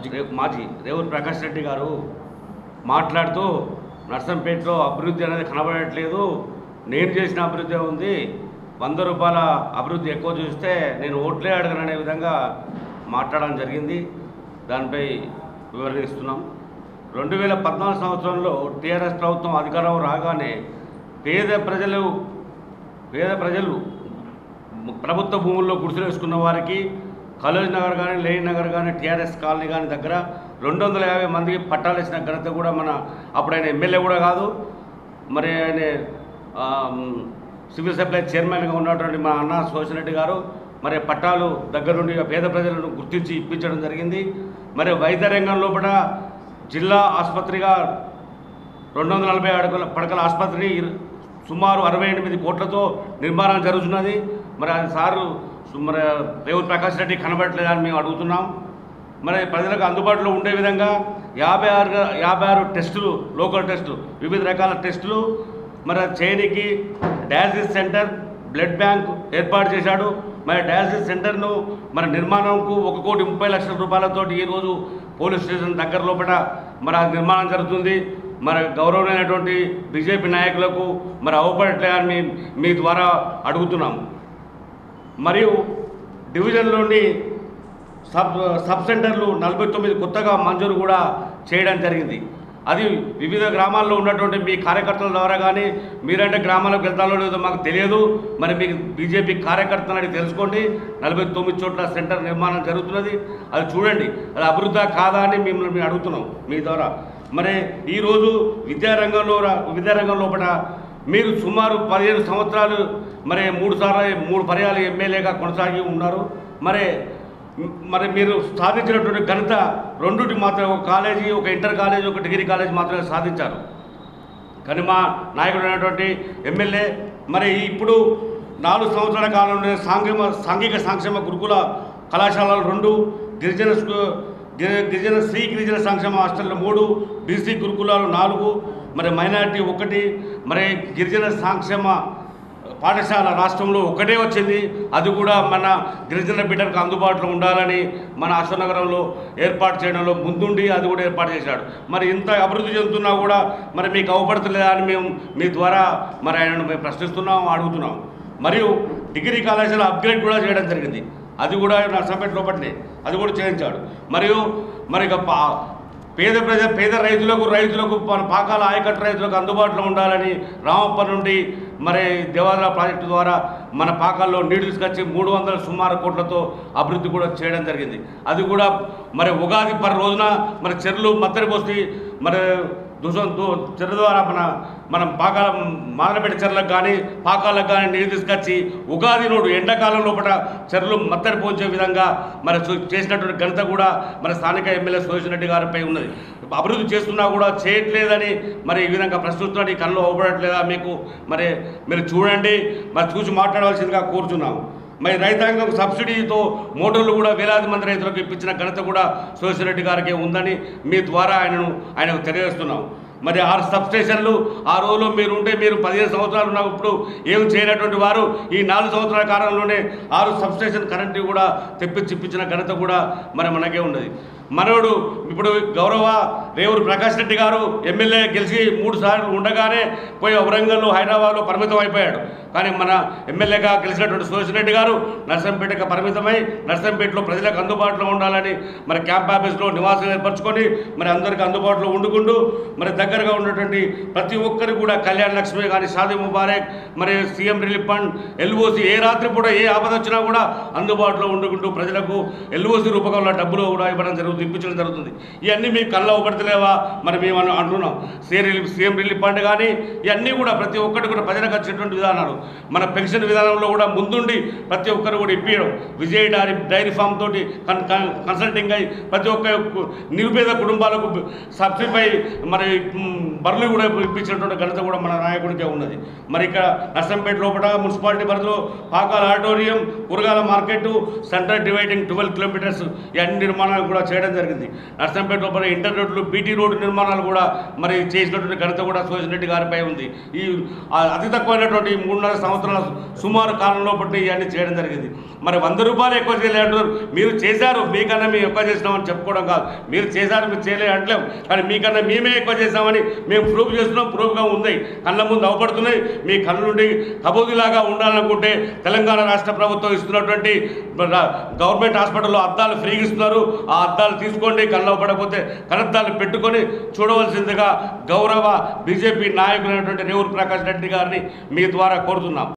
మాజీ రే- మాజీ రేవూరు ప్రకాష్ రెడ్డి గారు మాట్లాడుతూ నర్సంపేటలో అభివృద్ధి అనేది కనబడట్లేదు నేను చేసిన అభివృద్ధి ఉంది వంద రూపాయల అభివృద్ధి ఎక్కువ చూస్తే నేను ఓట్లే అడగననే విధంగా మాట్లాడడం జరిగింది దానిపై వివరణిస్తున్నాం రెండు వేల పద్నాలుగు సంవత్సరంలో టీఆర్ఎస్ ప్రభుత్వం అధికారం రాగానే పేద ప్రజలు పేద ప్రజలు ప్రభుత్వ భూముల్లో గుడిసెలు వేసుకున్న వారికి కలోజ్ నగర్ కానీ లేని నగర్ కానీ టీఆర్ఎస్ కాలనీ కానీ దగ్గర రెండు వందల యాభై మందికి పట్టాలు ఇచ్చిన ఘనత కూడా మన అప్పుడు ఆయన ఎమ్మెల్యే కూడా కాదు మరి ఆయన ఆ, సివిల్ సప్లై చైర్మన్గా ఉన్నటువంటి మా అన్న సోషన్ రెడ్డి గారు మరి పట్టాలు దగ్గర నుండి పేద ప్రజలను గుర్తించి ఇప్పించడం జరిగింది మరి వైద్య రంగం లోపల జిల్లా ఆసుపత్రిగా రెండు వందల నలభై అడుగుల పడకల ఆసుపత్రి ఇరు- సుమారు అరవై ఎనిమిది కోట్లతో నిర్మాణం జరుగుతున్నది మరి అది సారు సు- మరి రేవు ప్రకాష్ రెడ్డి కనబడట్లేదని మేము అడుగుతున్నాం మరి ప్రజలకు అందుబాటులో ఉండే విధంగా యాభై ఆరు యాభై ఆరు టెస్టులు లోకల్ టెస్టులు వివిధ రకాల టెస్టులు మరి చేయనికి డయాలసిస్ సెంటర్ బ్లడ్ బ్యాంక్ ఏర్పాటు చేశాడు మరి డయాలసిస్ సెంటర్ను మన నిర్మాణంకు ఒక కోటి ముప్పై లక్షల రూపాయలతోటి ఈరోజు పోలీస్ స్టేషన్ దగ్గర లోపల మరి ఆ నిర్మాణం జరుగుతుంది మరి గౌరవమైనటువంటి బీజేపీ నాయకులకు మరి అవపడట్లేదని మీ మీ ద్వారా అడుగుతున్నాం మరియు డివిజన్లోని సబ్ సబ్ సెంటర్లు నలభై తొమ్మిది కొత్తగా మంజూరు కూడా చేయడం జరిగింది అది వివిధ గ్రామాల్లో ఉన్నటువంటి మీ కార్యకర్తల ద్వారా కానీ మీరంటే గ్రామాలకు వెళ్తారో లేదో మాకు తెలియదు మరి మీకు బీజేపీ కార్యకర్తలు అడిగి తెలుసుకోండి నలభై తొమ్మిది చోట్ల సెంటర్ నిర్మాణం జరుగుతున్నది అది చూడండి అది అభివృద్ధి కాదా అని మిమ్మల్ని మేము అడుగుతున్నాం మీ ద్వారా మరి ఈరోజు విద్యారంగంలో రా- విద్యారంగం లోపల మీరు సుమారు పదిహేను సంవత్సరాలు మరి మూడు సార్లు మూడు పర్యాలు ఎమ్మెల్యేగా కొనసాగి ఉన్నారు మరి మరి మీరు సాధించినటువంటి ఘనత రెండుటి మాత్రమే ఒక కాలేజీ ఒక ఇంటర్ కాలేజీ ఒక డిగ్రీ కాలేజీ మాత్రమే సాధించారు కానీ మా నాయకుడు అయినటువంటి ఎమ్మెల్యే మరి ఇప్పుడు నాలుగు సంవత్సరాల కాలంలో సాంఘిక సాంఘిక సంక్షేమ గురుకుల కళాశాలలు రెండు గిరిజన స్కూ- గిరి- గిరిజన శ్రీ గిరిజన సంక్షేమ హాస్టళ్ళు మూడు బీసీ గురుకులాలు నాలుగు మరి మైనారిటీ ఒకటి మరి గిరిజన సంక్షేమ పాఠశాల రాష్ట్రంలో ఒకటే వచ్చింది అది కూడా మన గిరిజన బిడ్డలకు అందుబాటులో ఉండాలని మన అశ్వనగరంలో ఏర్పాటు చేయడంలో ముందుండి అది కూడా ఏర్పాటు చేశాడు మరి ఇంత అభివృద్ధి చెందుతున్నా కూడా మరి మీకు అవపడతలేదా అని మేము మీ ద్వారా మరి ఆయనను మేము ప్రశ్నిస్తున్నాం అడుగుతున్నాం మరియు డిగ్రీ కళాశాల అప్గ్రేడ్ కూడా చేయడం జరిగింది అది కూడా నర్సంపేట లోపలనే అది కూడా చేయించాడు మరియు మరి ఇక పా పేద ప్రజ పేద రైతులకు రైతులకు మన పాకాల ఆయకట్టు రైతులకు అందుబాటులో ఉండాలని రామప్ప నుండి మరి దేవాదాయ ప్రాజెక్టు ద్వారా మన పాకాల్లో నీళ్లు తీసుకొచ్చి మూడు వందల సుమారు కోట్లతో అభివృద్ధి కూడా చేయడం జరిగింది అది కూడా మరి ఉగాది పర్ రోజున మరి చెరువులు మత్తడి పోసి మరి దుసం దు చెరు ద్వారా మన మనం పాకాల మాదనపేట చెర్లకు కానీ పాకాలకు కానీ నీరు తీసుకొచ్చి ఉగాది నోడు ఎండాకాలం లోపల చెరువులు మత్తడి పోంచే విధంగా మరి చూ- చేసినటువంటి ఘనత కూడా మన స్థానిక ఎమ్మెల్యే సురేష్ రెడ్డి గారిపై ఉన్నది అభివృద్ధి చేస్తున్నా కూడా చేయట్లేదని మరి ఈ విధంగా ప్రశ్నిస్తున్నాడు ఈ కళ్ళు అవ్వడట్లేదా మీకు మరి మీరు చూడండి మరి చూసి మాట్లాడవలసిందిగా కోరుచున్నాం మరి రైతాంగం సబ్సిడీతో మోటార్లు కూడా వేలాది మంది రైతులకు ఇప్పించిన ఘనత కూడా సురేష్ రెడ్డి గారికి ఉందని మీ ద్వారా ఆయనను ఆయనకు తెలియజేస్తున్నాం మరి ఆరు సబ్ స్టేషన్లు ఆ రోజులో మీరు ఉంటే మీరు పదిహేను సంవత్సరాలు ఉన్నప్పుడు ఏం చేయనటువంటి వారు ఈ నాలుగు సంవత్సరాల కాలంలోనే ఆరు సబ్ స్టేషన్ కరెంటు కూడా తెప్పించి ఇప్పించిన ఘనత కూడా మరి మనకే ఉన్నది మనోడు ఇప్పుడు గౌరవ రేవూరు ప్రకాష్ రెడ్డి గారు ఎమ్మెల్యే గెలిచి మూడు సార్లు ఉండగానే పోయి వరంగల్ హైదరాబాద్లో పరిమితం అయిపోయాడు కానీ మన ఎమ్మెల్యేగా గెలిచినటువంటి సురేష్ రెడ్డి గారు నర్సంపేటకు పరిమితమై నర్సంపేటలో ప్రజలకు అందుబాటులో ఉండాలని మరి క్యాంప్ ఆఫీస్లో నివాసం ఏర్పరచుకొని మరి అందరికీ అందుబాటులో ఉండుకుంటూ మరి దగ్గరగా ఉన్నటువంటి ప్రతి ఒక్కరు కూడా కళ్యాణ లక్ష్మి కానీ షాదీ ముబారక్ మరి సీఎం రిలీఫ్ ఫండ్ ఎల్ఓసి ఏ రాత్రి పూట ఏ ఆపద వచ్చినా కూడా అందుబాటులో ఉండుకుంటూ ప్రజలకు ఎల్ఓసి రూపకంలో డబ్బులు కూడా ఇవ్వడం జరుగుతుంది ఇప్పించడం జరుగుతుంది ఇవన్నీ మీకు కళ్ళ ఒకటిలేవా మరి మేము అను- అంటున్నాం CM relief CM relief fund కానీ ఇవన్నీ కూడా ప్రతి ఒక్కటి కూడా ప్రజలకు వచ్చేటువంటి విధానాలు మన పెన్షన్ విధానంలో కూడా ముందుండి ప్రతి ఒక్కరు కూడా ఇప్పించడం విజయ్ డైరీ డైరీ ఫామ్ తోటి కన్ కన్- కన్సల్టింగ్ అయ్యి ప్రతి ఒక్క నిరుపేద కుటుంబాలకు సబ్సిడీపై మరి మ్, బర్రెలు కూడా ఇప్పించినటువంటి ఘనత కూడా మన నాయకుడికే ఉన్నది మరి ఇక్కడ నర్సంపేట లోపల మున్సిపాలిటీ పరిధిలో పాకాల ఆడిటోరియం కూరగాయల market centre dividing twelve kilometres ఇవన్నీ నిర్మాణాలు కూడా చేయడం చేయడం జరిగింది నర్సంపేట లోపల ఇంటర్ రోడ్లు బీటీ రోడ్డు నిర్మాణాలు కూడా మరి చేసినటువంటి ఘనత కూడా సురేష్ రెడ్డి గారిపై ఉంది ఈ ఆ అతి తక్కువైనటువంటి మూడున్నర సంవత్సరాల సుమారు కాలంలో పట్టి ఇవన్నీ చేయడం జరిగింది మరి వంద రూపాయలు ఎక్కువ చేయలేదంటారు మీరు చేశారు మీకన్నా మేము ఎక్కువ చేసినామని చెప్పుకోవడం కాదు మీరు చేశారు మీరు చేయలే అంటలేం కానీ మీకన్నా మేమే ఎక్కువ చేసామని మేము ప్రూఫ్ చేస్తున్నాం ప్రూఫ్గా ఉంది కళ్ళ ముందు అవపడుతున్నాయి మీ కళ్ళ నుండి కబోదిలాగా ఉండాలనుకుంటే తెలంగాణ రాష్ట్ర ప్రభుత్వం ఇస్తున్నటువంటి ర- గవర్నమెంట్ హాస్పిటల్లో అద్దాలు ఫ్రీగా ఇస్తున్నారు ఆ అద్దాలు తీసుకోండి కళ్ళ పడకపోతే కళ్ళద్దాలు పెట్టుకొని చూడవలసిందిగా గౌరవ బీజేపీ నాయకులైనటువంటి రేవూరు ప్రకాష్ రెడ్డి గారిని మీ ద్వారా కోరుతున్నాం